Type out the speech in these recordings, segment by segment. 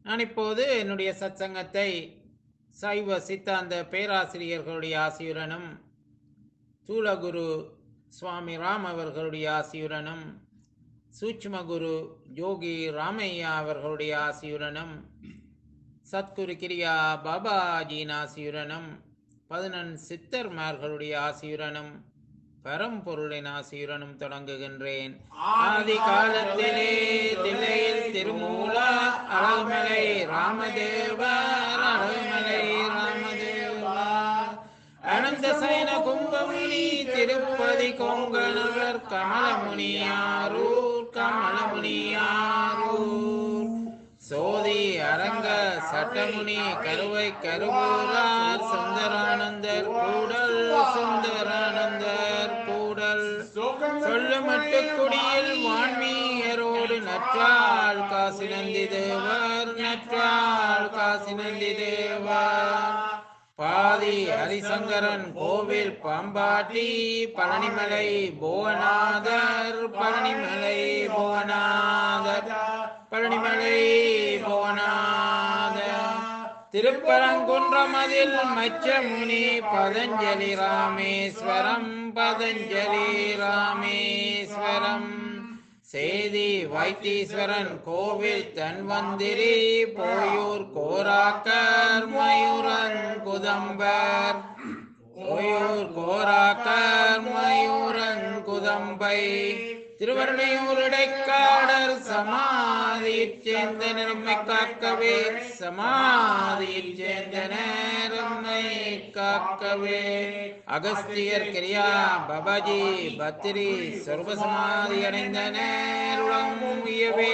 நான் இப்போது என்னுடைய சத்சங்கத்தை சைவ சித்தாந்த பேராசிரியர்களுடைய ஆசியுடனும் தூலகுரு சுவாமி ராம் அவர்களுடைய ஆசியுடனும் சூட்சுமகுரு யோகி ராமையா அவர்களுடைய ஆசியுடனும் சத்குரு கிரியா பாபாஜியின் ஆசியுடனும் பதினெண் சித்தர்மார்களுடைய ஆசியுடனும் பரம்பொருளின் ஆசியுடனும் தொடங்குகின்றேன் ஆதி காலத்திலே தில்லையில் திருமூல அழகுமலை ராமதேவர் அழகுமலை ராமதேவா அனந்த சயன கும்பமுனி திருப்பதி கொங்கணவர் கமலமுனியாரூர் கமலமுனியாரூர் சோதி அரங்க சட்டமுனி கருவை கருவூரார் சுந்தரானந்தர் கூடல் சுந்தரானந்தர் கூடல் சொல்லுமட்டு குடியில் வான்மீயரோடு நற்றால் காசி நந்தி தேவர் நற்றால் காசி நந்தி தேவர் பாதி ஹரிசங்கரன் கோவில் பாம்பாட்டி பழனிமலை புவனாதர் பழனிமலை புவனாதர் பழனிமலை புவனாதர் திருப்பரங்குன்றமதில் மச்சமுனி பதஞ்சலி ராமேஸ்வரம் பதஞ்சலி ராமேஸ்வரம் சேதி வைத்தீஸ்வரன் கோவில் தன்வந்திரி போயூர் கோராக்கர் மயூரன் குதம்பர் போயூர் கோராக்கர் மயூரன் குதம்பை திருவருணையூர் இடைக்காடர் சமாதியில் சேர்ந்த நிறமை காக்கவே சமாதியில் சேர்ந்த நேரம்மை காக்கவே அகஸ்தியர் கிரியா பபாஜி பத்திரி சொர்வ சமாதி அடைந்த நேருளம் உயவே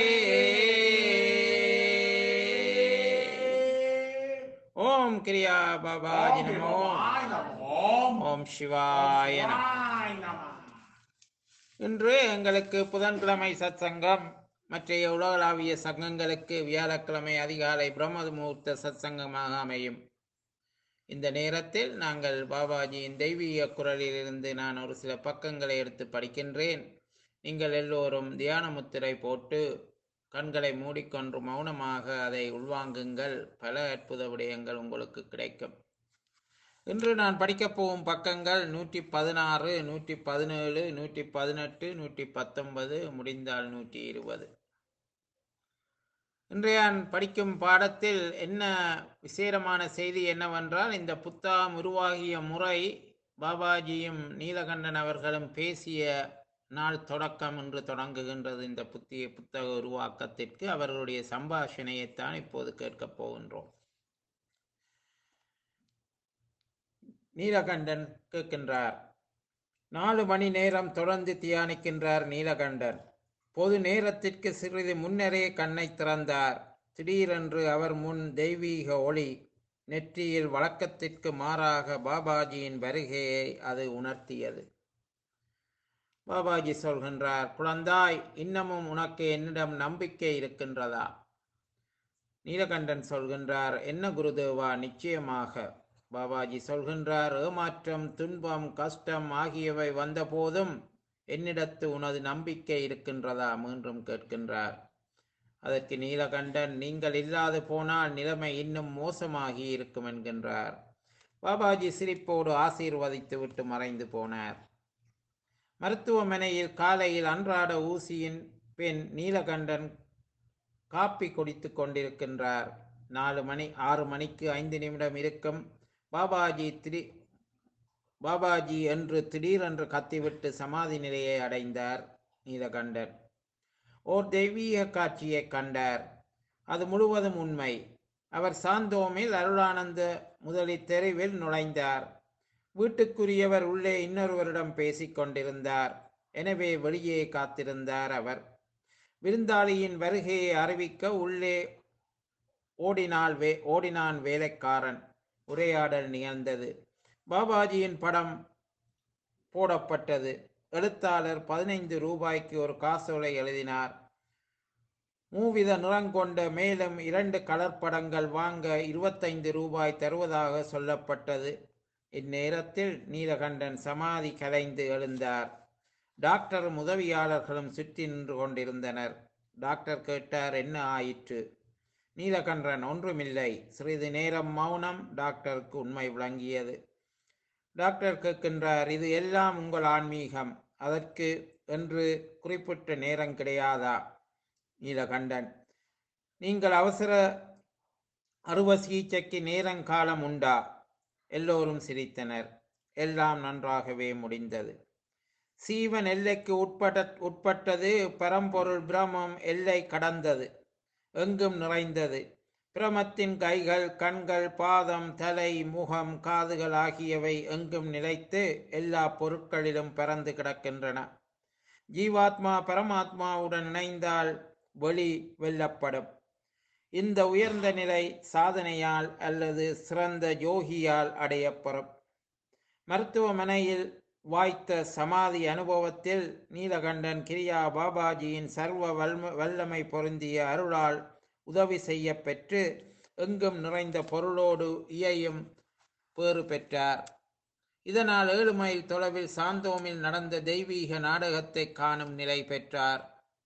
ஓம் கிரியா பாபாஜி நமோ ஓம் சிவாய நம இன்று எங்களுக்கு புதன்கிழமை சத்சங்கம் மற்றைய உலகளாவிய சங்கங்களுக்கு வியாழக்கிழமை அதிகாலை பிரம்ம முகூர்த்த சத்சங்கமாக அமையும் இந்த நேரத்தில் நாங்கள் பாபாஜியின் தெய்வீக குரலிலிருந்து நான் ஒரு சில பக்கங்களை எடுத்து படிக்கின்றேன் நீங்கள் எல்லோரும் தியான முத்திரை போட்டு கண்களை மூடிக்கொண்டு மௌனமாக அதை உள்வாங்குங்கள் பல அற்புத விடயங்கள் உங்களுக்கு கிடைக்கும் இன்று நான் படிக்கப் போகும் பக்கங்கள் நூற்றி பதினாறு நூற்றி பதினேழு நூற்றி பதினெட்டு நூற்றி பத்தொன்பது முடிந்தால் நூற்றி இருபது இன்றைய நான் படிக்கும் பாடத்தில் என்ன விசேடமான செய்தி என்னவென்றால் இந்த புத்தகம் உருவாகிய முறை பாபாஜியும் நீலகண்டன் அவர்களும் பேசிய நாள் தொடக்கம் என்று தொடங்குகின்றது இந்த புத்திய புத்தக உருவாக்கத்திற்கு அவர்களுடைய சம்பாஷணையைத்தான் இப்போது கேட்கப் போகின்றோம் நீலகண்டன் கேட்கின்றார் நாலு மணி நேரம் தொடர்ந்து தியானிக்கின்றார் நீலகண்டன் பொது நேரத்திற்கு சிறிது முன்னரே கண்ணை திறந்தார் திடீரென்று அவர் முன் தெய்வீக ஒளி நெற்றியில் வழக்கத்திற்கு மாறாக பாபாஜியின் வருகையை அது உணர்த்தியது பாபாஜி சொல்கின்றார் குழந்தாய் இன்னமும் உனக்கு என்னிடம் நம்பிக்கை இருக்கின்றதா நீலகண்டன் சொல்கின்றார் என்ன குருதேவா நிச்சயமாக பாபாஜி சொல்கின்றார் ஏமாற்றம் துன்பம் கஷ்டம் ஆகியவை வந்தபோதும் என்னிடத்து உனது நம்பிக்கை இருக்கின்றதா மீண்டும் கேட்கின்றார் அதற்கு நீலகண்டன் நீங்கள் இல்லாது போனால் நிலைமை இன்னும் மோசமாகி இருக்கும் என்கின்றார் பாபாஜி சிரிப்போடு ஆசீர்வதித்து விட்டு மறைந்து போனார் மருத்துவமனையில் காலையில் அன்றாட ஊசியின் பெண் நீலகண்டன் காப்பி குடித்து கொண்டிருக்கின்றார் நாலு மணி ஆறு மணிக்கு ஐந்து நிமிடம் இருக்கும் பாபாஜி திடீ பாபாஜி என்று திடீரென்று கத்திவிட்டு சமாதி நிலையை அடைந்தார் நீலகண்டன் ஓர் தெய்வீக காட்சியை கண்டார் அது முழுவதும் உண்மை அவர் சாந்தோமில் அருளானந்த முதலி தெருவில் நுழைந்தார் வீட்டுக்குரியவர் உள்ளே இன்னொருவரிடம் பேசிக் கொண்டிருந்தார் எனவே வெளியே காத்திருந்தார் அவர் விருந்தாளியின் வருகையை அறிவிக்க உள்ளே ஓடினாள் வே ஓடினான் வேலைக்காரன் உரையாடல் நிகழ்ந்தது பாபாஜியின் படம் போடப்பட்டது எழுத்தாளர் பதினைந்து ரூபாய்க்கு ஒரு காசோலை எழுதினார் மூவித நிறங்கொண்ட மேலும் இரண்டு கலர் படங்கள் வாங்க இருபத்தைந்து ரூபாய் தருவதாக சொல்லப்பட்டது இந்நேரத்தில் நீலகண்டன் சமாதி கலைந்து எழுந்தார் டாக்டரும் உதவியாளர்களும் சுற்றி நின்று கொண்டிருந்தனர் டாக்டர் கேட்டார் என்ன ஆயிற்று நீலகண்டன் ஒன்றுமில்லை சிறிது நேரம் மௌனம் டாக்டருக்கு உண்மை விளங்கியது டாக்டர் கேட்கின்றார் இது எல்லாம் உங்கள் ஆன்மீகம் அதற்கு என்று குறிப்பிட்ட நேரம் கிடையாதா நீலகண்டன் நீங்கள் அவசர அறுவை சிகிச்சைக்கு நேரங்காலம் உண்டா எல்லோரும் சிரித்தனர் எல்லாம் நன்றாகவே முடிந்தது சீவன் எல்லைக்கு உட்பட்ட உட்பட்டது பரம்பொருள் பிரமம் எல்லை கடந்தது எங்கும் நிறைந்தது பிரமத்தின் கைகள் கண்கள் பாதம் தலை முகம் காதுகள் ஆகியவை எங்கும் நிலைத்து எல்லா பொருட்களிலும் பறந்து கிடக்கின்றன ஜீவாத்மா பரமாத்மாவுடன் இணைந்தால் வெளி வெல்லப்படும் இந்த உயர்ந்த நிலை சாதனையால் அல்லது சிறந்த யோகியால் அடையப்படும் மருத்துவமனையில் வாய்த்த சமாதி அனுபவத்தில் நீலகண்டன் கிரியா பாபாஜியின் சர்வ வல்ம வல்லமை பொருந்திய அருளால் உதவி செய்ய பெற்று எங்கும் நிறைந்த பொருளோடு இயையும் பேறு பெற்றார் இதனால் ஏழு மைல் தொலைவில் சாந்தோமில் நடந்த தெய்வீக நாடகத்தை காணும் நிலை பெற்றார்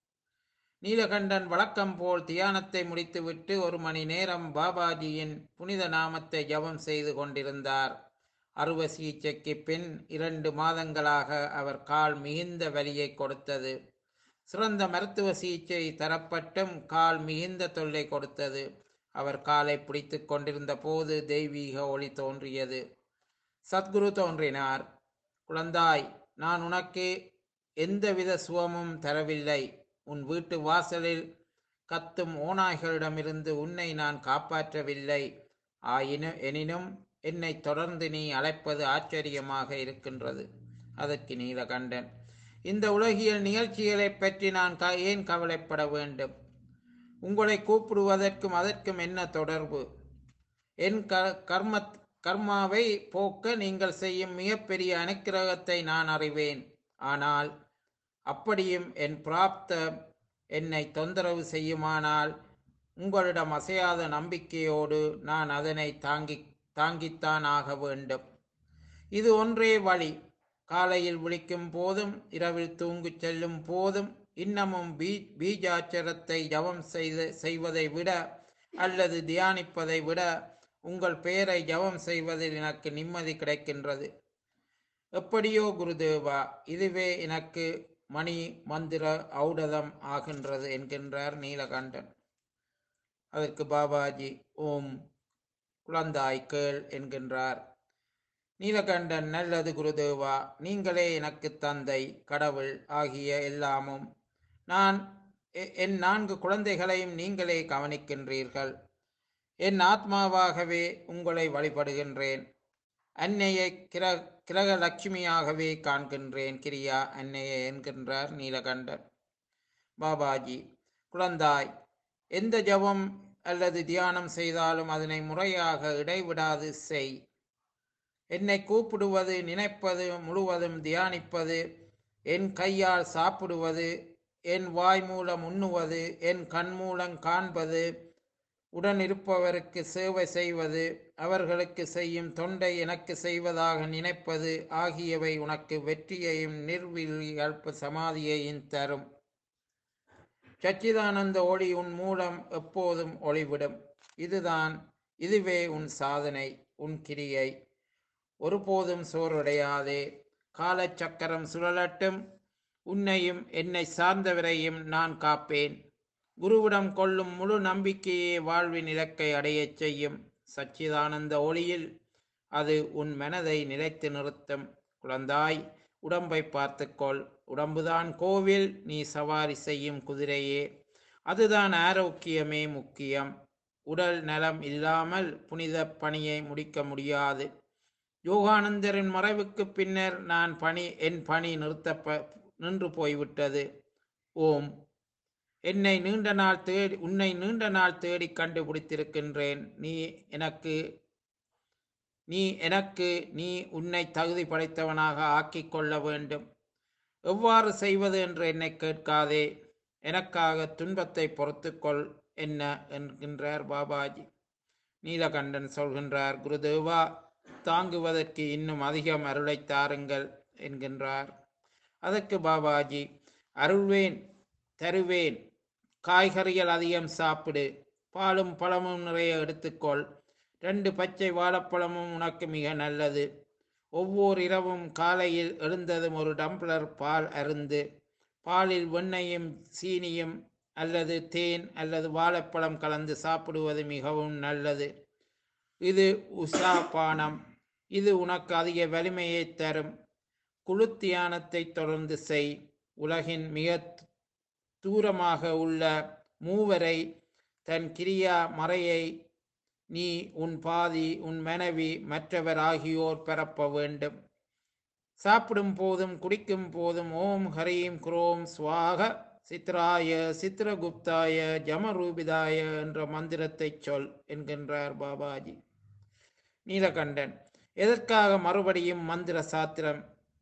நீலகண்டன் வழக்கம் போல் தியானத்தை முடித்துவிட்டு ஒரு மணி நேரம் பாபாஜியின் புனித நாமத்தை ஜபம் செய்து கொண்டிருந்தார் அறுவை சிகிச்சைக்கு பின் இரண்டு மாதங்களாக அவர் கால் மிகுந்த வலியை கொடுத்தது சிறந்த மருத்துவ சிகிச்சை தரப்பட்டும் கால் மிகுந்த தொல்லை கொடுத்தது அவர் காலை பிடித்து கொண்டிருந்த போது தெய்வீக ஒளி தோன்றியது சத்குரு தோன்றினார் குழந்தாய் நான் உனக்கு எந்தவித சுகமும் தரவில்லை உன் வீட்டு வாசலில் கத்தும் ஓநாய்களிடமிருந்து உன்னை நான் காப்பாற்றவில்லை ஆயினு எனினும் என்னை தொடர்ந்து நீ அழைப்பது ஆச்சரியமாக இருக்கின்றது அதற்கு நீலகண்டன் இந்த உலகியல் நிகழ்ச்சிகளை பற்றி நான் க ஏன் கவலைப்பட வேண்டும் உங்களை கூப்பிடுவதற்கும் அதற்கும் என்ன தொடர்பு என் க கர்ம கர்மாவை போக்க நீங்கள் செய்யும் மிகப்பெரிய அனுக்கிரகத்தை நான் அறிவேன் ஆனால் அப்படியும் என் பிராப்த என்னை தொந்தரவு செய்யுமானால் உங்களிடம் அசையாத நம்பிக்கையோடு நான் அதனை தாங்கி தாங்கித்தான் ஆக வேண்டும் இது ஒன்றே வழி காலையில் விழிக்கும் போதும் இரவில் தூங்கிச் செல்லும் போதும் இன்னமும் பீ பீஜாச்சரத்தை ஜபம் செய்த செய்வதை விட அல்லது தியானிப்பதை விட உங்கள் பெயரை ஜபம் செய்வதில் எனக்கு நிம்மதி கிடைக்கின்றது எப்படியோ குருதேவா இதுவே எனக்கு மணி மந்திர ஔடதம் ஆகின்றது என்கின்றார் நீலகண்டன் அதற்கு பாபாஜி ஓம் குழந்தாய் கேள் என்கின்றார் நீலகண்டன் நல்லது குருதேவா நீங்களே எனக்கு தந்தை கடவுள் ஆகிய எல்லாமும் நான் எ- என் நான்கு குழந்தைகளையும் நீங்களே கவனிக்கின்றீர்கள் என் ஆத்மாவாகவே உங்களை வழிபடுகின்றேன் அன்னையை கிர கிரகலட்சுமியாகவே காண்கின்றேன் கிரியா அன்னையை என்கின்றார் நீலகண்டன் பாபாஜி குழந்தாய் எந்த ஜபம் அல்லது தியானம் செய்தாலும் அதனை முறையாக இடைவிடாது செய் என்னை கூப்பிடுவது நினைப்பது முழுவதும் தியானிப்பது என் கையால் சாப்பிடுவது என் வாய் மூலம் உண்ணுவது என் கண் மூலம் காண்பது உடன் இருப்பவருக்கு சேவை செய்வது அவர்களுக்கு செய்யும் தொண்டை எனக்கு செய்வதாக நினைப்பது ஆகியவை உனக்கு வெற்றியையும் நிர்வில்ப சமாதியையும் தரும் சச்சிதானந்த ஒளி உன் மூலம் எப்போதும் ஒளிவிடும் இதுதான் இதுவே உன் சாதனை உன் கிரியை ஒருபோதும் சோர்வடையாதே காலச்சக்கரம் சுழலட்டும் உன்னையும் என்னை சார்ந்தவரையும் நான் காப்பேன் குருவிடம் கொள்ளும் முழு நம்பிக்கையே வாழ்வின் இலக்கை அடையச் செய்யும் சச்சிதானந்த ஒளியில் அது உன் மனதை நிலைத்து நிறுத்தும் குழந்தாய் உடம்பை பார்த்துக்கொள் உடம்புதான் கோவில் நீ சவாரி செய்யும் குதிரையே அதுதான் ஆரோக்கியமே முக்கியம் உடல் நலம் இல்லாமல் புனித பணியை முடிக்க முடியாது யோகானந்தரின் மறைவுக்கு பின்னர் நான் பணி என் பணி நிறுத்த நின்று போய்விட்டது ஓம் என்னை நீண்ட நாள் தேடி உன்னை நீண்ட நாள் தேடி கண்டுபிடித்திருக்கின்றேன் நீ எனக்கு நீ எனக்கு நீ உன்னை தகுதி படைத்தவனாக ஆக்கிக் கொள்ள வேண்டும் எவ்வாறு செய்வது என்று என்னை கேட்காதே எனக்காக துன்பத்தை பொறுத்துக்கொள் என்ன என்கின்றார் பாபாஜி நீலகண்டன் சொல்கின்றார் குருதேவா தாங்குவதற்கு இன்னும் அதிகம் அருளை தாருங்கள் என்கின்றார் அதற்கு பாபாஜி அருள்வேன் தருவேன் காய்கறிகள் அதிகம் சாப்பிடு பாலும் பழமும் நிறைய எடுத்துக்கொள் ரெண்டு பச்சை வாழைப்பழமும் உனக்கு மிக நல்லது ஒவ்வொரு இரவும் காலையில் எழுந்ததும் ஒரு டம்ளர் பால் அருந்து பாலில் வெண்ணெயும் சீனியும் அல்லது தேன் அல்லது வாழைப்பழம் கலந்து சாப்பிடுவது மிகவும் நல்லது இது உஷா பானம் இது உனக்கு அதிக வலிமையை தரும் குழு தியானத்தை தொடர்ந்து செய் உலகின் மிக தூரமாக உள்ள மூவரை தன் கிரியா மறையை நீ உன் பாதி உன் மனைவி மற்றவர் ஆகியோர் பரப்ப வேண்டும் சாப்பிடும் போதும் குடிக்கும் போதும் ஓம் ஹரீம் குரோம் ஸ்வாக சித்ராய சித்திரகுப்தாய ஜமரூபிதாய என்ற மந்திரத்தை சொல் என்கின்றார் பாபாஜி நீலகண்டன் எதற்காக மறுபடியும் மந்திர சாத்திரம்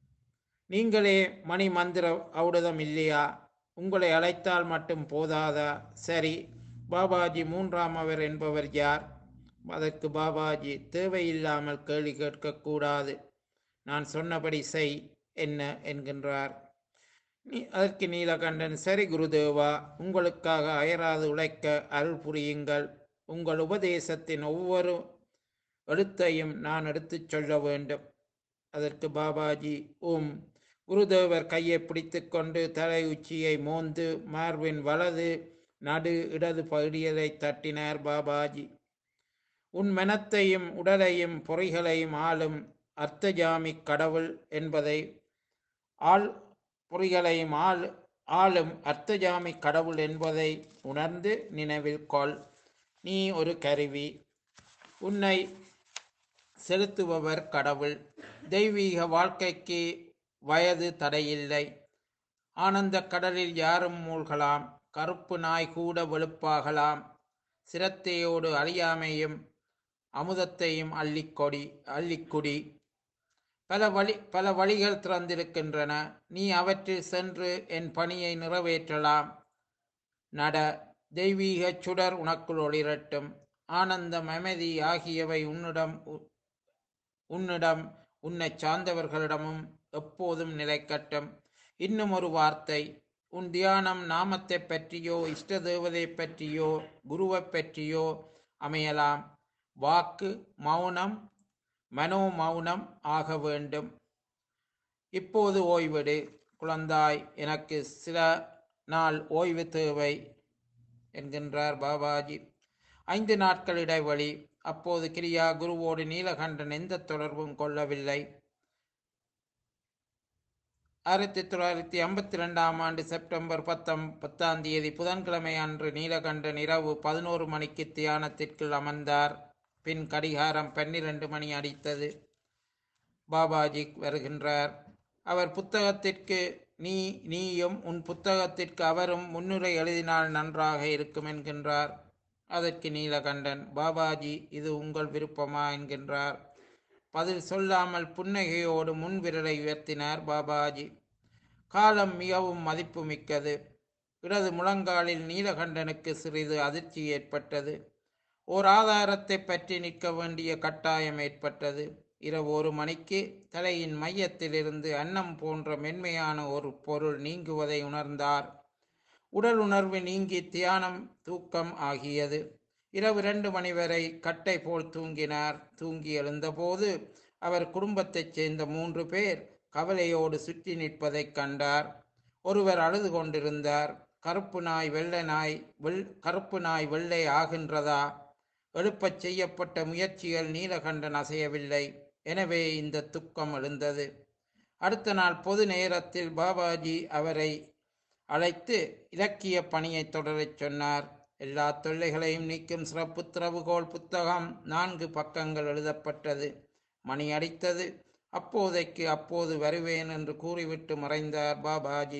நீங்களே மணி மந்திர ஔடதம் இல்லையா உங்களை அழைத்தால் மட்டும் போதாதா சரி பாபாஜி மூன்றாம் அவர் என்பவர் யார் அதற்கு பாபாஜி தேவையில்லாமல் கேள்வி கேட்கக்கூடாது நான் சொன்னபடி செய் என்ன என்கின்றார் நீ அதற்கு நீலகண்டன் சரி குருதேவா உங்களுக்காக அயராது உழைக்க அருள் புரியுங்கள் உங்கள் உபதேசத்தின் ஒவ்வொரு எழுத்தையும் நான் எடுத்துச் சொல்ல வேண்டும் அதற்கு பாபாஜி உம் குருதேவர் கையை பிடித்துக்கொண்டு தலை உச்சியை மோந்து மார்பின் வலது நடு இடது பகுதிகளை தட்டினார் பாபாஜி உன் மனத்தையும் உடலையும் பொறிகளையும் ஆளும் அர்த்தஜாமி கடவுள் என்பதை ஆள் பொறிகளையும் ஆள் ஆளும் அர்த்தஜாமி கடவுள் என்பதை உணர்ந்து நினைவில் கொள் நீ ஒரு கருவி உன்னை செலுத்துபவர் கடவுள் தெய்வீக வாழ்க்கைக்கு வயது தடையில்லை ஆனந்த கடலில் யாரும் மூழ்கலாம் கருப்பு நாய் கூட வெளுப்பாகலாம் சிரத்தையோடு அழியாமையும் அமுதத்தையும் அள்ளிக்கொடி அள்ளிக்குடி பல வழி பல வழிகள் திறந்திருக்கின்றன நீ அவற்றில் சென்று என் பணியை நிறைவேற்றலாம் நட தெய்வீக சுடர் உனக்குள் ஒளிரட்டும் ஆனந்தம் அமைதி ஆகியவை உன்னிடம் உ- உன்னிடம் உன்னை சார்ந்தவர்களிடமும் எப்போதும் நிலைக்கட்டும் இன்னும் ஒரு வார்த்தை உன் தியானம் நாமத்தை பற்றியோ இஷ்ட தேவதை பற்றியோ குருவை பற்றியோ அமையலாம் வாக்கு மௌனம் மனோ மௌனம் ஆக வேண்டும் இப்போது ஓய்வெடு குழந்தாய் எனக்கு சில நாள் ஓய்வு தேவை என்கின்றார் பாபாஜி ஐந்து நாட்கள் இடைவெளி அப்போது கிரியா குருவோடு நீலகண்டன் எந்த தொடர்பும் கொள்ளவில்லை ஆயிரத்தி தொள்ளாயிரத்தி ஐம்பத்தி ரெண்டாம் ஆண்டு செப்டம்பர் பத்தம் பத்தாம் தேதி புதன்கிழமை அன்று நீலகண்டன் இரவு பதினோரு மணிக்கு தியானத்திற்குள் அமர்ந்தார் பின் கடிகாரம் பன்னிரண்டு மணி அடித்தது பாபாஜி வருகின்றார் அவர் புத்தகத்திற்கு நீ நீயும் உன் புத்தகத்திற்கு அவரும் முன்னுரை எழுதினால் நன்றாக இருக்கும் என்கின்றார் அதற்கு நீலகண்டன் பாபாஜி இது உங்கள் விருப்பமா என்கின்றார் பதில் சொல்லாமல் புன்னகையோடு முன் விரலை உயர்த்தினார் பாபாஜி காலம் மிகவும் மதிப்புமிக்கது இடது முழங்காலில் நீலகண்டனுக்கு சிறிது அதிர்ச்சி ஏற்பட்டது ஓர் ஆதாரத்தை பற்றி நிற்க வேண்டிய கட்டாயம் ஏற்பட்டது இரவு ஒரு மணிக்கு தலையின் மையத்திலிருந்து அன்னம் போன்ற மென்மையான ஒரு பொருள் நீங்குவதை உணர்ந்தார் உடல் உணர்வு நீங்கி தியானம் தூக்கம் ஆகியது இரவு ரெண்டு மணி வரை கட்டை போல் தூங்கினார் தூங்கி எழுந்தபோது அவர் குடும்பத்தைச் சேர்ந்த மூன்று பேர் கவலையோடு சுற்றி நிற்பதைக் கண்டார் ஒருவர் அழுது கொண்டிருந்தார் கருப்பு நாய் வெள்ளை நாய் வெள் கருப்பு நாய் வெள்ளை ஆகின்றதா எழுப்பச் செய்யப்பட்ட முயற்சிகள் நீலகண்டன் அசையவில்லை எனவே இந்த துக்கம் எழுந்தது அடுத்த நாள் பொது நேரத்தில் பாபாஜி அவரை அழைத்து இலக்கிய பணியை தொடரச் சொன்னார் எல்லா தொல்லைகளையும் நீக்கும் சிறப்பு திறவுகோல் புத்தகம் நான்கு பக்கங்கள் எழுதப்பட்டது மணி அடித்தது அப்போதைக்கு அப்போது வருவேன் என்று கூறிவிட்டு மறைந்தார் பாபாஜி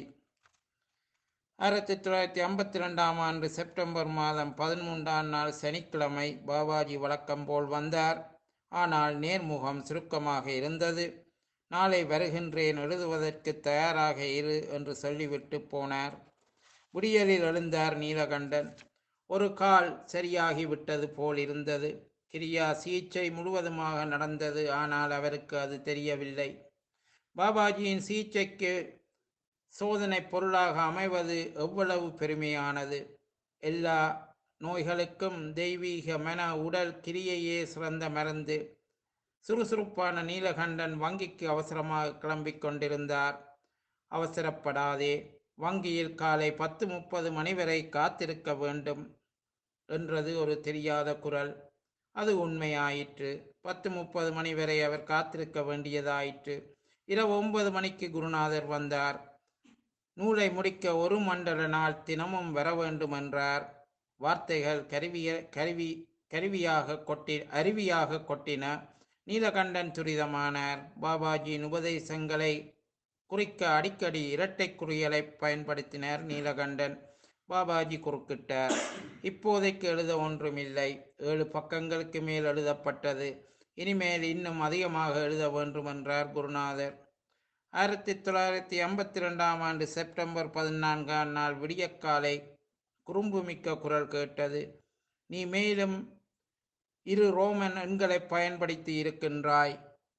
ஆயிரத்தி தொள்ளாயிரத்தி ஐம்பத்தி ரெண்டாம் ஆண்டு செப்டம்பர் மாதம் பதிமூன்றாம் நாள் சனிக்கிழமை பாபாஜி வழக்கம் போல் வந்தார் ஆனால் நேர்முகம் சுருக்கமாக இருந்தது நாளை வருகின்றேன் எழுதுவதற்கு தயாராக இரு என்று சொல்லிவிட்டு போனார் விடியலில் எழுந்தார் நீலகண்டன் ஒரு கால் சரியாகிவிட்டது போல் இருந்தது கிரியா சிகிச்சை முழுவதுமாக நடந்தது ஆனால் அவருக்கு அது தெரியவில்லை பாபாஜியின் சிகிச்சைக்கு சோதனை பொருளாக அமைவது எவ்வளவு பெருமையானது எல்லா நோய்களுக்கும் தெய்வீக மன உடல் கிரியையே சிறந்த மருந்து சுறுசுறுப்பான நீலகண்டன் வங்கிக்கு அவசரமாக கிளம்பிக் கொண்டிருந்தார் அவசரப்படாதே வங்கியில் காலை பத்து முப்பது மணி வரை காத்திருக்க வேண்டும் என்றது ஒரு தெரியாத குரல் அது உண்மையாயிற்று பத்து முப்பது மணி வரை அவர் காத்திருக்க வேண்டியதாயிற்று இரவு ஒன்பது மணிக்கு குருநாதர் வந்தார் நூலை முடிக்க ஒரு மண்டல நாள் தினமும் வர வேண்டும் என்றார் வார்த்தைகள் கருவிய கருவி கருவியாக கொட்டி அருவியாக கொட்டின நீலகண்டன் துரிதமானார் பாபாஜியின் உபதேசங்களை குறிக்க அடிக்கடி இரட்டை குறியலை பயன்படுத்தினார் நீலகண்டன் பாபாஜி குறுக்கிட்டார் இப்போதைக்கு எழுத ஒன்றுமில்லை ஏழு பக்கங்களுக்கு மேல் எழுதப்பட்டது இனிமேல் இன்னும் அதிகமாக எழுத வேண்டும் என்றார் குருநாதர் ஆயிரத்தி தொள்ளாயிரத்தி ஐம்பத்தி ரெண்டாம் ஆண்டு செப்டம்பர் பதினான்காம் நாள் விடியற்காலை குறும்புமிக்க குரல் கேட்டது நீ மேலும் இரு ரோமன் எண்களை பயன்படுத்தி இருக்கின்றாய்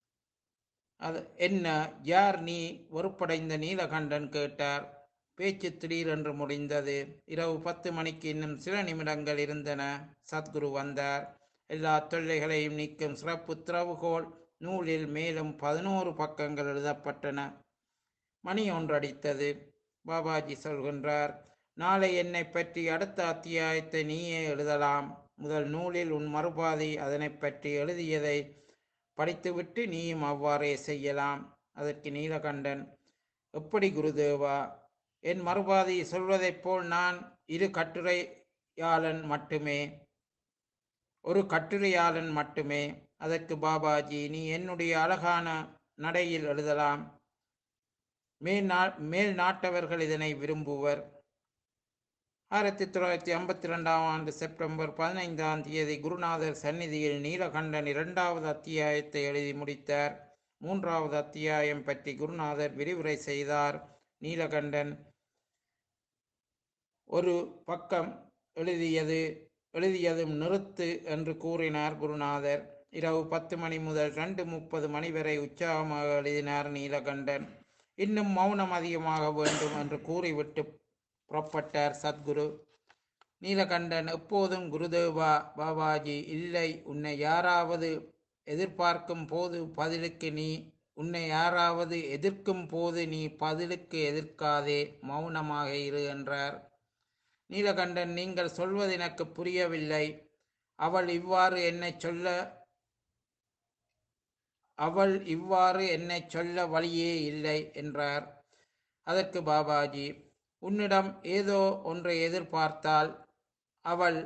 அது என்ன யார் நீ வெறுப்படைந்த நீலகண்டன் கேட்டார் பேச்சு திடீரென்று முடிந்தது இரவு பத்து மணிக்கு இன்னும் சில நிமிடங்கள் இருந்தன சத்குரு வந்தார் எல்லா தொல்லைகளையும் நீக்கும் சிறப்பு திறவுகோல் நூலில் மேலும் பதினோரு பக்கங்கள் எழுதப்பட்டன மணி ஒன்றடித்தது பாபாஜி சொல்கின்றார் நாளை என்னை பற்றி அடுத்த அத்தியாயத்தை நீயே எழுதலாம் முதல் நூலில் உன் மறுபாதி அதனை பற்றி எழுதியதை படித்துவிட்டு நீயும் அவ்வாறே செய்யலாம் அதற்கு நீலகண்டன் எப்படி குருதேவா என் மறுபாதி சொல்வதைப் போல் நான் இரு கட்டுரையாளன் மட்டுமே ஒரு கட்டுரையாளன் மட்டுமே அதற்கு பாபாஜி நீ என்னுடைய அழகான நடையில் எழுதலாம் மேல் நா மேல் நாட்டவர்கள் இதனை விரும்புவர் ஆயிரத்தி தொள்ளாயிரத்தி ஐம்பத்தி ரெண்டாம் ஆண்டு செப்டம்பர் பதினைந்தாம் தேதி குருநாதர் சந்நிதியில் நீலகண்டன் இரண்டாவது அத்தியாயத்தை எழுதி முடித்தார் மூன்றாவது அத்தியாயம் பற்றி குருநாதர் விரிவுரை செய்தார் நீலகண்டன் ஒரு பக்கம் எழுதியது எழுதியதும் நிறுத்து என்று கூறினார் குருநாதர் இரவு பத்து மணி முதல் ரெண்டு முப்பது மணி வரை உற்சாகமாக எழுதினார் நீலகண்டன் இன்னும் மௌனம் அதிகமாக வேண்டும் என்று கூறிவிட்டு புறப்பட்டார் சத்குரு நீலகண்டன் எப்போதும் குருதேவா பாபாஜி இல்லை உன்னை யாராவது எதிர்பார்க்கும் போது பதிலுக்கு நீ உன்னை யாராவது எதிர்க்கும் போது நீ பதிலுக்கு எதிர்க்காதே மௌனமாக இரு என்றார் நீலகண்டன் நீங்கள் சொல்வது எனக்கு புரியவில்லை அவள் இவ்வாறு என்னை சொல்ல அவள் இவ்வாறு என்னை சொல்ல வழியே இல்லை என்றார் அதற்கு பாபாஜி உன்னிடம் ஏதோ ஒன்றை எதிர்பார்த்தால் அவள்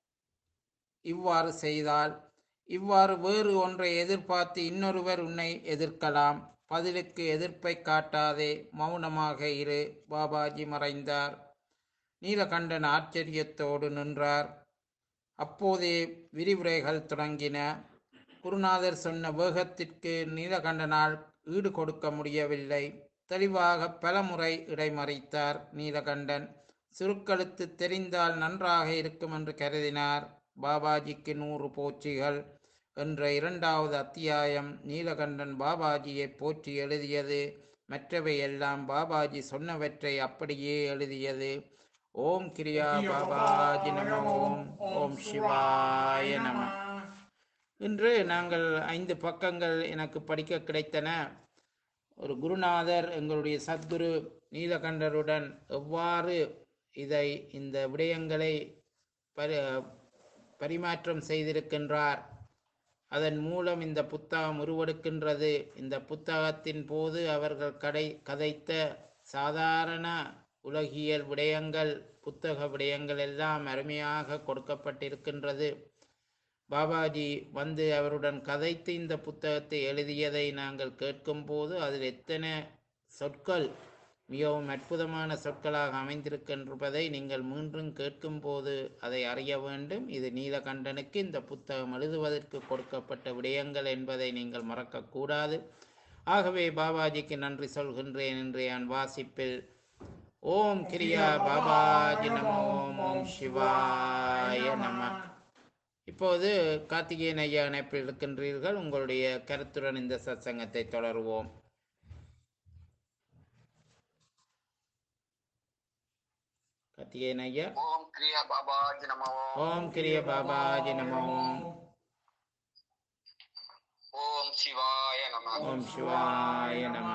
இவ்வாறு செய்தால் இவ்வாறு வேறு ஒன்றை எதிர்பார்த்து இன்னொருவர் உன்னை எதிர்க்கலாம் பதிலுக்கு எதிர்ப்பை காட்டாதே மௌனமாக இரு பாபாஜி மறைந்தார் நீலகண்டன் ஆச்சரியத்தோடு நின்றார் அப்போதே விரிவுரைகள் தொடங்கின குருநாதர் சொன்ன வேகத்திற்கு நீலகண்டனால் ஈடு கொடுக்க முடியவில்லை தெளிவாக பலமுறை இடைமறித்தார் நீலகண்டன் சுருக்கெழுத்து தெரிந்தால் நன்றாக இருக்கும் என்று கருதினார் பாபாஜிக்கு நூறு போற்றிகள் என்ற இரண்டாவது அத்தியாயம் நீலகண்டன் பாபாஜியை போற்றி எழுதியது மற்றவை எல்லாம் பாபாஜி சொன்னவற்றை அப்படியே எழுதியது ஓம் கிரியா பாபாஜி நம ஓம் ஓம் சிவாய நம இன்று நாங்கள் ஐந்து பக்கங்கள் எனக்கு படிக்க கிடைத்தன ஒரு குருநாதர் எங்களுடைய சத்குரு நீலகண்டருடன் எவ்வாறு இதை இந்த விடயங்களை பரி பரிமாற்றம் செய்திருக்கின்றார் அதன் மூலம் இந்த புத்தகம் உருவெடுக்கின்றது இந்த புத்தகத்தின் போது அவர்கள் கடை கதைத்த சாதாரண உலகியல் விடயங்கள் புத்தக விடயங்கள் எல்லாம் அருமையாக கொடுக்கப்பட்டிருக்கின்றது பாபாஜி வந்து அவருடன் கதைத்து இந்த புத்தகத்தை எழுதியதை நாங்கள் கேட்கும்போது அதில் எத்தனை சொற்கள் மிகவும் அற்புதமான சொற்களாக அமைந்திருக்கின்றதை நீங்கள் மீண்டும் கேட்கும்போது அதை அறிய வேண்டும் இது நீலகண்டனுக்கு இந்த புத்தகம் எழுதுவதற்கு கொடுக்கப்பட்ட விடயங்கள் என்பதை நீங்கள் மறக்கக்கூடாது ஆகவே பாபாஜிக்கு நன்றி சொல்கின்றேன் இன்றைய வாசிப்பில் ஓம் கிரியா பாபாஜி நம ஓம் ஓம் சிவாய நம இப்போது கார்த்திகேயன் ஐயா இணைப்பில் இருக்கின்றீர்கள் உங்களுடைய கருத்துடன் இந்த சத்சங்கத்தை தொடருவோம் கார்த்திகேயன் ஐயா ஓம் கிரியா பாபாஜி நமோ ஓம் கிரிய பாபாஜி நம ஓம் ஓம் சிவாய நம ஓம் சிவாய நம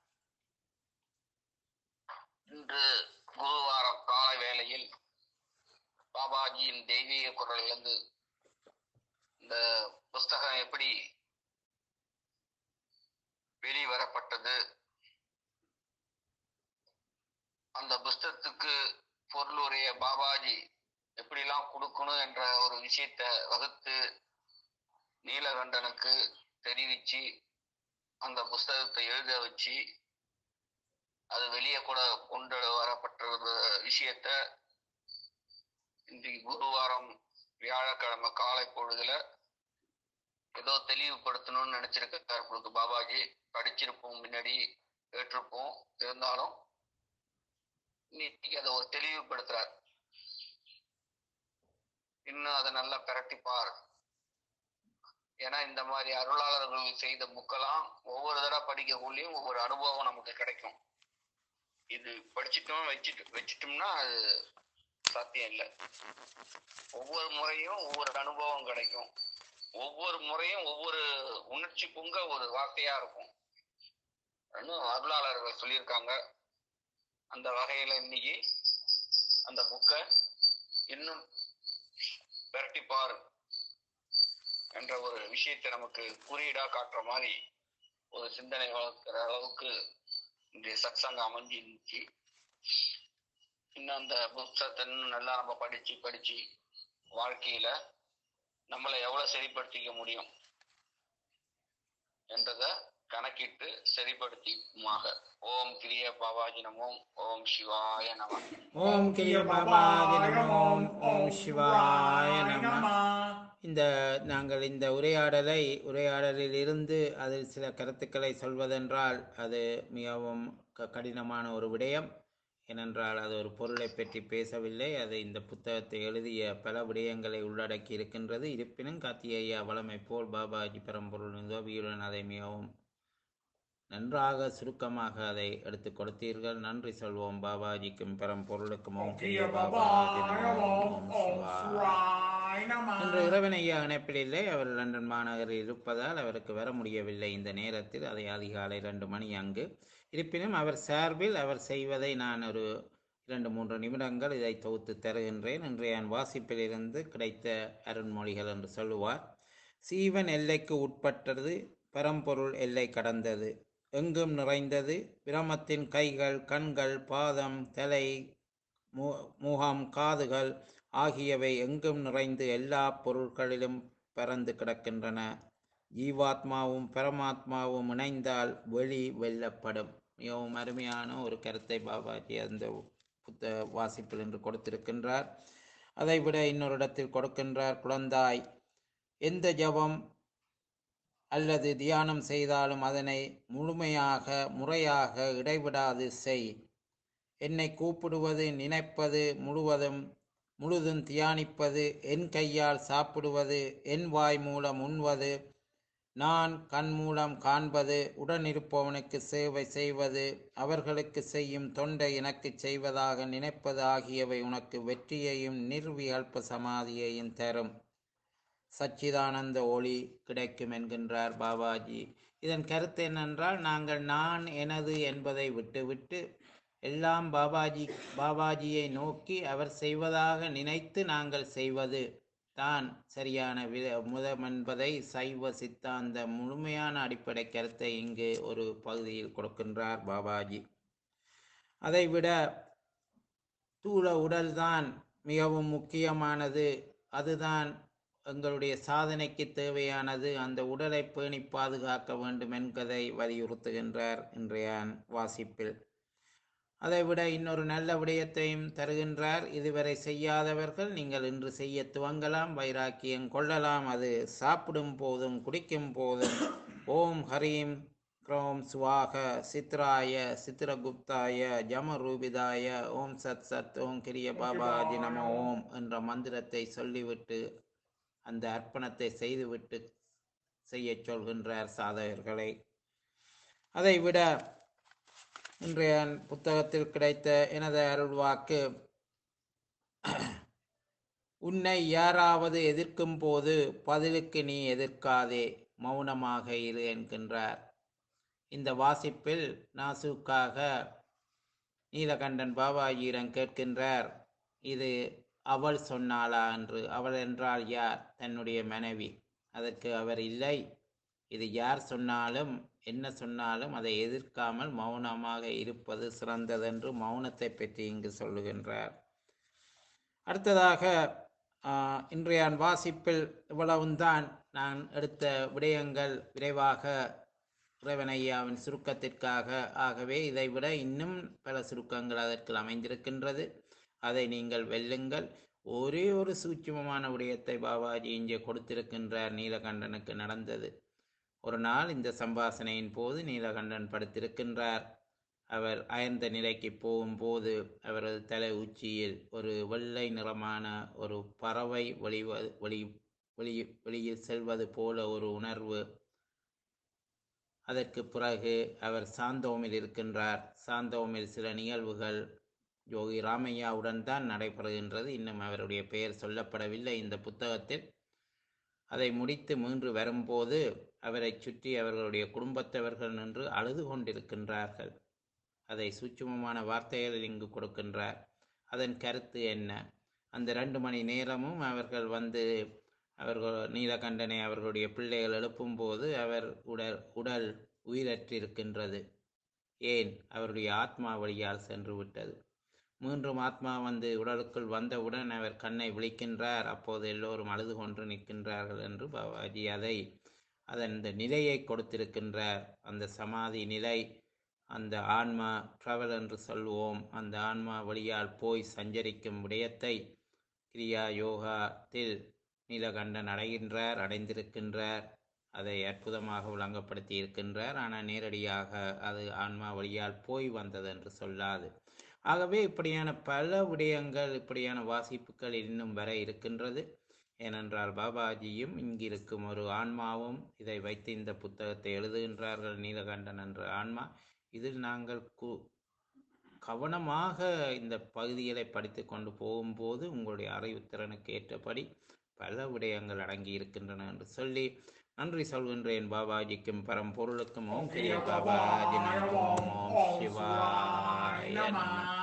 இன்று குருவாரம் காலை வேளையில் பாபாஜியின் தெய்வீக குரலிலிருந்து இந்த புஸ்தகம் எப்படி வெளிவரப்பட்டது அந்த புஸ்தகத்துக்கு பொருளுடைய பாபாஜி எப்படிலாம் கொடுக்கணும் என்ற ஒரு விஷயத்த வகுத்து நீலகண்டனுக்கு தெரிவிச்சு அந்த புஸ்தகத்தை எழுத வச்சு அது வெளியே கூட கொண்டு வரப்பட்ட ஒரு விஷயத்த இன்றைக்கு குருவாரம் வியாழக்கிழமை காலை பொழுதுல ஏதோ தெளிவுபடுத்தணும்னு நினைச்சிருக்காரு உங்களுக்கு பாபாஜி படிச்சிருப்போம் முன்னாடி கேட்டிருப்போம் இருந்தாலும் இன்னைக்கு அதை ஒரு தெளிவுபடுத்துறார் இன்னும் அதை நல்லா பிரட்டிப்பார் ஏன்னா இந்த மாதிரி அருளாளர்கள் செய்த புக்கெல்லாம் ஒவ்வொரு தடவை படிக்கக்குள்ளேயும் ஒவ்வொரு அனுபவம் நமக்கு கிடைக்கும் இது படிச்சிட்டோம் வச்சுட்டு வச்சிட்டோம்னா அது சாத்தியம் இல்லை ஒவ்வொரு முறையும் ஒவ்வொரு அனுபவம் கிடைக்கும் ஒவ்வொரு முறையும் ஒவ்வொரு உணர்ச்சி பொங்க ஒரு வார்த்தையா இருக்கும் இன்னும் அருளாளர்கள் சொல்லியிருக்காங்க அந்த வகையில இன்னைக்கு அந்த புக்கை இன்னும் பிரட்டிப்பார் என்ற ஒரு விஷயத்தை நமக்கு குறியீடா காட்டுற மாதிரி ஒரு சிந்தனை வளர்க்கிற அளவுக்கு இன்றைய சத்சங்கம் அமைஞ்சிருந்துச்சு இன்னும் அந்த புத்தகத்தை இன்னும் நல்லா நம்ம படிச்சு படிச்சு வாழ்க்கையில நம்மளை எவ்வளவு சரிப்படுத்திக்க முடியும் என்றத கணக்கிட்டு சரிப்படுத்திக்குமாக ஓம் கிரிய பாபாஜி நமோம் ஓம் சிவாய நம ஓம் கிரிய பாபாஜி நம ஓம் ஓம் சிவாய நம இந்த நாங்கள் இந்த உரையாடலை உரையாடலில் இருந்து அதில் சில கருத்துக்களை சொல்வதென்றால் அது மிகவும் க- கடினமான ஒரு விடயம் ஏனென்றால் அது ஒரு பொருளை பற்றி பேசவில்லை அது இந்த புத்தகத்தை எழுதிய பல விடயங்களை உள்ளடக்கி இருக்கின்றது இருப்பினும் கார்த்திகேயா வளமை போல் பாபாஜி பரம்பொருள் உதவியுடன் அதை மிகவும் நன்றாக சுருக்கமாக அதை எடுத்துக் கொடுத்தீர்கள் நன்றி சொல்வோம் பாபாஜிக்கும் பரம்பொருளுக்கும் ஓம் கிரிய பாபாஜி நமோ ஓம் சிவாய இன்று இறைவன் ஐயா இணைப்பில் இல்லை அவர் லண்டன் மாநகரில் இருப்பதால் அவருக்கு வர முடியவில்லை இந்த நேரத்தில் அதை அதிகாலை இரண்டு மணி அங்கு இருப்பினும் அவர் சார்பில் அவர் செய்வதை நான் ஒரு இரண்டு மூன்று நிமிடங்கள் இதை தொகுத்து தருகின்றேன் இன்றைய என் வாசிப்பிலிருந்து கிடைத்த அருண்மொழிகள் என்று சொல்லுவார் சீவன் எல்லைக்கு உட்பட்டது பரம்பொருள் எல்லை கடந்தது எங்கும் நிறைந்தது பிரமத்தின் கைகள் கண்கள் பாதம் தலை மு- முகம் காதுகள் ஆகியவை எங்கும் நிறைந்து எல்லா பொருட்களிலும் பறந்து கிடக்கின்றன ஜீவாத்மாவும் பரமாத்மாவும் இணைந்தால் வெளி வெல்லப்படும் மிகவும் அருமையான ஒரு கருத்தை பாபாஜி அந்த புத்த வாசிப்பில் என்று கொடுத்திருக்கின்றார் அதைவிட இன்னொரு இடத்தில் கொடுக்கின்றார் குழந்தாய் எந்த ஜபம் அல்லது தியானம் செய்தாலும் அதனை முழுமையாக முறையாக இடைவிடாது செய் என்னை கூப்பிடுவது நினைப்பது முழுவதும் முழுதும் தியானிப்பது என் கையால் சாப்பிடுவது என் வாய் மூலம் உண்வது நான் கண் மூலம் காண்பது உடனிருப்பவனுக்கு சேவை செய்வது அவர்களுக்கு செய்யும் தொண்டை எனக்கு செய்வதாக நினைப்பது ஆகியவை உனக்கு வெற்றியையும் நிர்விகல்ப சமாதியையும் தரும் சச்சிதானந்த ஒளி கிடைக்கும் என்கின்றார் பாபாஜி இதன் கருத்து என்னென்றால் நாங்கள் நான் எனது என்பதை விட்டுவிட்டு எல்லாம் பாபாஜி பாபாஜியை நோக்கி அவர் செய்வதாக நினைத்து நாங்கள் செய்வது தான் சரியான வித முதம் என்பதை சைவ சித்தாந்த முழுமையான அடிப்படை கருத்தை இங்கு ஒரு பகுதியில் கொடுக்கின்றார் பாபாஜி அதைவிட தூள உடல்தான் மிகவும் முக்கியமானது அதுதான் எங்களுடைய சாதனைக்கு தேவையானது அந்த உடலை பேணி பாதுகாக்க வேண்டும் என்பதை வலியுறுத்துகின்றார் இன்றைய வாசிப்பில் அதைவிட இன்னொரு நல்ல விடயத்தையும் தருகின்றார் இதுவரை செய்யாதவர்கள் நீங்கள் இன்று செய்ய துவங்கலாம் வைராக்கியம் கொள்ளலாம் அது சாப்பிடும் போதும் குடிக்கும் போதும் ஓம் ஹரீம் க்ரோம் சுவாக சித்ராய சித்திரகுப்தாய ஜமரூபிதாய ஓம் சத் சத் ஓம் கிரிய பாபாஜி நம ஓம் என்ற மந்திரத்தை சொல்லிவிட்டு அந்த அர்ப்பணத்தை செய்துவிட்டு செய்யச் சொல்கின்றார் சாதகர்களை அதைவிட இன்றைய புத்தகத்தில் கிடைத்த எனது அருள்வாக்கு உன்னை யாராவது எதிர்க்கும் போது பதிலுக்கு நீ எதிர்க்காதே மௌனமாக இரு என்கின்றார் இந்த வாசிப்பில் நாசுக்காக நீலகண்டன் பாபாஜியிடம் கேட்கின்றார் இது அவள் சொன்னாளா என்று அவள் என்றால் யார் தன்னுடைய மனைவி அதற்கு அவர் இல்லை இது யார் சொன்னாலும் என்ன சொன்னாலும் அதை எதிர்க்காமல் மௌனமாக இருப்பது சிறந்ததென்று மௌனத்தை பற்றி இங்கு சொல்லுகின்றார் அடுத்ததாக ஆஹ், இன்றைய வாசிப்பில் இவ்வளவும்தான் நான் எடுத்த விடயங்கள் விரைவாக இறைவனையாவின் சுருக்கத்திற்காக ஆகவே இதைவிட இன்னும் பல சுருக்கங்கள் அதற்கு அமைந்திருக்கின்றது அதை நீங்கள் வெல்லுங்கள் ஒரே ஒரு சூட்சுமமான விடயத்தை பாபாஜி இங்கே கொடுத்திருக்கின்றார் நீலகண்டனுக்கு நடந்தது ஒரு நாள் இந்த சம்பாசனையின் போது நீலகண்டன் படுத்திருக்கின்றார் அவர் அயர்ந்த நிலைக்கு போகும்போது அவரது தலை உச்சியில் ஒரு வெள்ளை நிறமான ஒரு பறவை வெளி வெளி வெளி வெளியில் செல்வது போல ஒரு உணர்வு அதற்கு பிறகு அவர் சாந்தோமில் இருக்கின்றார் சாந்தோமில் சில நிகழ்வுகள் யோகி ராமையாவுடன் தான் நடைபெறுகின்றது இன்னும் அவருடைய பெயர் சொல்லப்படவில்லை இந்த புத்தகத்தில் அதை முடித்து மீண்டு வரும்போது அவரைச் சுற்றி அவர்களுடைய குடும்பத்தவர்கள் நின்று அழுது கொண்டிருக்கின்றார்கள் அதை சூட்சுமமான வார்த்தைகளில் இங்கு கொடுக்கின்றார் அதன் கருத்து என்ன அந்த ரெண்டு மணி நேரமும் அவர்கள் வந்து அவர்கள் நீலகண்டனை அவர்களுடைய பிள்ளைகள் எழுப்பும்போது அவர் உடல் உடல் உயிரற்றிருக்கின்றது ஏன் அவருடைய ஆத்மா வழியால் சென்று விட்டது மீண்டும் ஆத்மா வந்து உடலுக்குள் வந்தவுடன் அவர் கண்ணை விழிக்கின்றார் அப்போது எல்லோரும் அழுது கொண்டு நிற்கின்றார்கள் என்று பாபாஜி அதை அதன் இந்த நிலையை கொடுத்திருக்கின்றார் அந்த சமாதி நிலை அந்த ஆன்மா ட்ராவல் என்று சொல்வோம் அந்த ஆன்மா வழியால் போய் சஞ்சரிக்கும் விடயத்தை கிரியா யோகாத்தில் நீலகண்டன் அடைகின்றார் அடைந்திருக்கின்றார் அதை அற்புதமாக விளங்கப்படுத்தி இருக்கின்றார் ஆனால் நேரடியாக அது ஆன்மா வழியால் போய் வந்தது என்று சொல்லாது ஆகவே இப்படியான பல விடயங்கள் இப்படியான வாசிப்புகள் இன்னும் வர இருக்கின்றது ஏனென்றால் பாபாஜியும் இங்கிருக்கும் ஒரு ஆன்மாவும் இதை வைத்து இந்த புத்தகத்தை எழுதுகின்றார்கள் நீலகண்டன் என்ற ஆன்மா இதில் நாங்கள் கு கவனமாக இந்த பகுதிகளை படித்து கொண்டு போகும்போது உங்களுடைய அறிவுத்திறனுக்கு ஏற்றபடி பல விடயங்கள் அடங்கி இருக்கின்றன என்று சொல்லி நன்றி சொல்கின்றேன் பாபாஜிக்கும் பரம்பொருளுக்கும் ஓம் கிரிய பாபாஜி நமோ ஓம் சிவாய நம